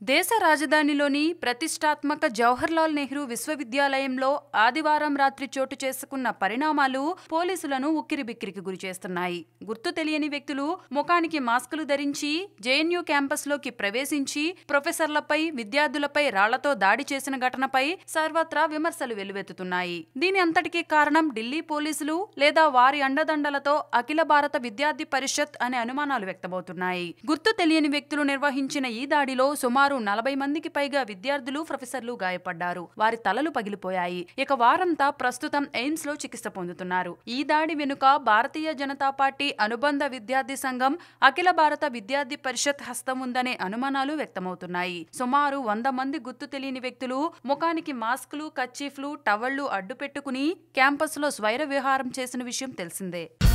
దేశ రాజధానిలోని ప్రతిష్టాత్మక జవహర్లాల్ నెహ్రూ విశ్వవిద్యాలయంలో ఆదివారం రాత్రి చోటు చేసుకున్న పరిణామాలు పోలీసులను ఉక్కిరిబిక్కిరికి గురి చేస్తున్నాయి గుర్తు తెలియని వ్యక్తులు ముఖానికి మాస్కులు ధరించి జేఎన్యూ క్యాంపస్లోకి ప్రవేశించి ప్రొఫెసర్లపై విద్యార్థులపై రాళ్లతో దాడి చేసిన ఘటనపై సర్వత్రా విమర్శలు వెల్లువెత్తుతున్నాయి దీని అంతటికీ కారణం ఢిల్లీ పోలీసులు లేదా వారి అండదండలతో అఖిల భారత విద్యార్థి పరిషత్ అనే అనుమానాలు వ్యక్తమవుతున్నాయి గుర్తు తెలియని వ్యక్తులు నిర్వహించిన ఈ దాడిలో సుమారు నలభై మందికి పైగా విద్యార్థులు ప్రొఫెసర్లు గాయపడ్డారు వారి తలలు పగిలిపోయాయి ఇక వారంతా ప్రస్తుతం ఎయిమ్స్ లో చికిత్స పొందుతున్నారు ఈ దాడి వెనుక భారతీయ జనతా పార్టీ అనుబంధ విద్యార్థి సంఘం అఖిల భారత విద్యార్థి పరిషత్ హస్తం ఉందనే అనుమానాలు వ్యక్తమవుతున్నాయి సుమారు వంద మంది గుర్తు తెలియని వ్యక్తులు ముఖానికి మాస్కులు కచ్చీఫ్లు టవళ్లు అడ్డు పెట్టుకుని క్యాంపస్ లో స్వైర విహారం చేసిన విషయం తెలిసిందే